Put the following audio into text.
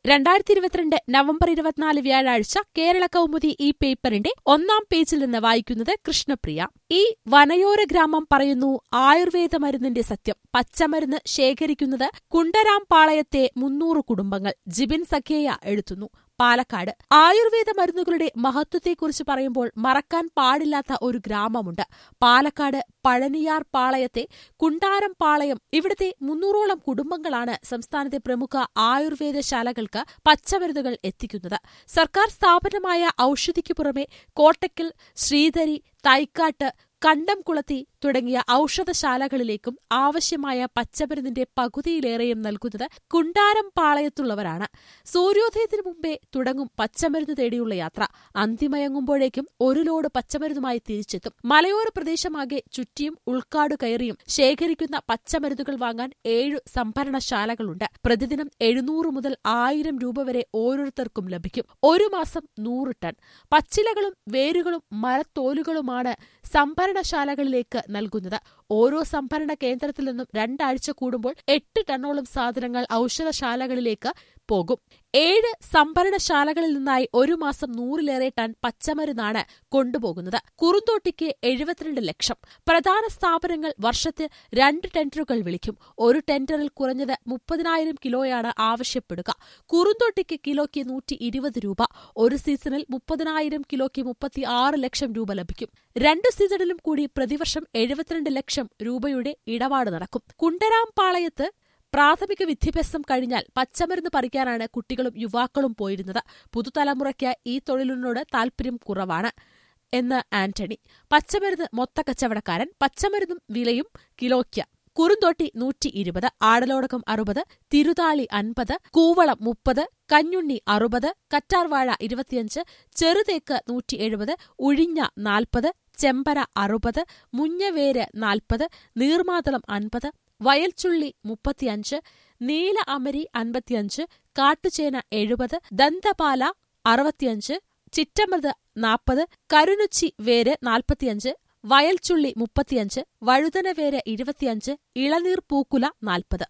രണ്ടായിരത്തി ഇരുപത്തിരണ്ട് നവംബർ ഇരുപത്തിനാല് വ്യാഴാഴ്ച കേരള കൗമുദി ഈ പേപ്പറിന്റെ ഒന്നാം പേജിൽ നിന്ന് വായിക്കുന്നത് കൃഷ്ണപ്രിയ ഈ വനയോര ഗ്രാമം പറയുന്നു ആയുർവേദ മരുന്നിന്റെ സത്യം പച്ചമരുന്ന് ശേഖരിക്കുന്നത് കുണ്ടരാം പാളയത്തെ മുന്നൂറ് കുടുംബങ്ങൾ ജിബിൻ സഖേയ എഴുതുന്നു പാലക്കാട് ആയുർവേദ മരുന്നുകളുടെ മഹത്വത്തെക്കുറിച്ച് പറയുമ്പോൾ മറക്കാൻ പാടില്ലാത്ത ഒരു ഗ്രാമമുണ്ട് പാലക്കാട് പഴനിയാർ പാളയത്തെ കുണ്ടാരം പാളയം ഇവിടുത്തെ മുന്നൂറോളം കുടുംബങ്ങളാണ് സംസ്ഥാനത്തെ പ്രമുഖ ആയുർവേദശാലകൾക്ക് പച്ചമരുന്നുകൾ എത്തിക്കുന്നത് സർക്കാർ സ്ഥാപനമായ ഔഷധിക്കു പുറമെ കോട്ടക്കൽ ശ്രീധരി തൈക്കാട്ട് കണ്ടംകുളത്തി തുടങ്ങിയ ഔഷധശാലകളിലേക്കും ആവശ്യമായ പച്ചമരുന്നിന്റെ പകുതിയിലേറെയും നൽകുന്നത് കുണ്ടാരം പാളയത്തുള്ളവരാണ് സൂര്യോദയത്തിനു മുമ്പേ തുടങ്ങും പച്ചമരുന്ന് തേടിയുള്ള യാത്ര അന്തിമയങ്ങുമ്പോഴേക്കും ഒരു ലോഡ് പച്ചമരുന്നുമായി തിരിച്ചെത്തും മലയോര പ്രദേശമാകെ ചുറ്റിയും ഉൾക്കാട് കയറിയും ശേഖരിക്കുന്ന പച്ചമരുന്നുകൾ വാങ്ങാൻ ഏഴു സംഭരണശാലകളുണ്ട് പ്രതിദിനം എഴുന്നൂറ് മുതൽ ആയിരം രൂപ വരെ ഓരോരുത്തർക്കും ലഭിക്കും ഒരു മാസം നൂറ് ടൺ പച്ചിലകളും വേരുകളും മരത്തോലുകളുമാണ് സംഭരണശാലകളിലേക്ക് നൽകുന്നത് ഓരോ സംഭരണ കേന്ദ്രത്തിൽ നിന്നും രണ്ടാഴ്ച കൂടുമ്പോൾ എട്ട് ടണ്ണോളം സാധനങ്ങൾ ഔഷധശാലകളിലേക്ക് പോകും ഏഴ് സംഭരണശാലകളിൽ നിന്നായി ഒരു മാസം നൂറിലേറെ ടൺ പച്ചമരുന്നാണ് കൊണ്ടുപോകുന്നത് കുറുന്തോട്ടിക്ക് എഴുപത്തിരണ്ട് ലക്ഷം പ്രധാന സ്ഥാപനങ്ങൾ വർഷത്തിൽ രണ്ട് ടെൻഡറുകൾ വിളിക്കും ഒരു ടെൻഡറിൽ കുറഞ്ഞത് മുപ്പതിനായിരം കിലോയാണ് ആവശ്യപ്പെടുക കുറുന്തോട്ടിക്ക് കിലോയ്ക്ക് നൂറ്റി ഇരുപത് രൂപ ഒരു സീസണിൽ മുപ്പതിനായിരം കിലോയ്ക്ക് മുപ്പത്തി ആറ് ലക്ഷം രൂപ ലഭിക്കും രണ്ടു സീസണിലും കൂടി പ്രതിവർഷം എഴുപത്തിരണ്ട് ലക്ഷം രൂപയുടെ ഇടപാട് നടക്കും കുണ്ടരാം പാളയത്ത് പ്രാഥമിക വിദ്യാഭ്യാസം കഴിഞ്ഞാൽ പച്ചമരുന്ന് പറിക്കാനാണ് കുട്ടികളും യുവാക്കളും പോയിരുന്നത് പുതുതലമുറയ്ക്ക് ഈ തൊഴിലിനോട് താൽപര്യം കുറവാണ് എന്ന് ആന്റണി പച്ചമരുന്ന് മൊത്ത കച്ചവടക്കാരൻ പച്ചമരുന്നും വിലയും കിലോയ്ക്ക് കുറുന്തോട്ടി നൂറ്റി ഇരുപത് ആടലോടകം അറുപത് തിരുതാളി അൻപത് കൂവളം മുപ്പത് കഞ്ഞുണ്ണി അറുപത് കറ്റാർവാഴ ഇരുപത്തിയഞ്ച് ചെറുതേക്ക് നൂറ്റി എഴുപത് ഉഴിഞ്ഞ നാൽപ്പത് ചെമ്പര അറുപത് മുഞ്ഞവേര് നാൽപ്പത് നീർമാതളം അൻപത് വയൽച്ചുള്ളി മുപ്പത്തിയഞ്ച് നീല അമരി അൻപത്തിയഞ്ച് കാട്ടുചേന എഴുപത് ദന്തപാല അറുപത്തിയഞ്ച് ചിറ്റമൃത് നാൽപ്പത് കരുനുച്ചി വേര് നാൽപ്പത്തിയഞ്ച് വയൽച്ചുള്ളി മുപ്പത്തിയഞ്ച് വഴുതനവേര് ഇരുപത്തിയഞ്ച് ഇളനീർ പൂക്കുല നാൽപ്പത്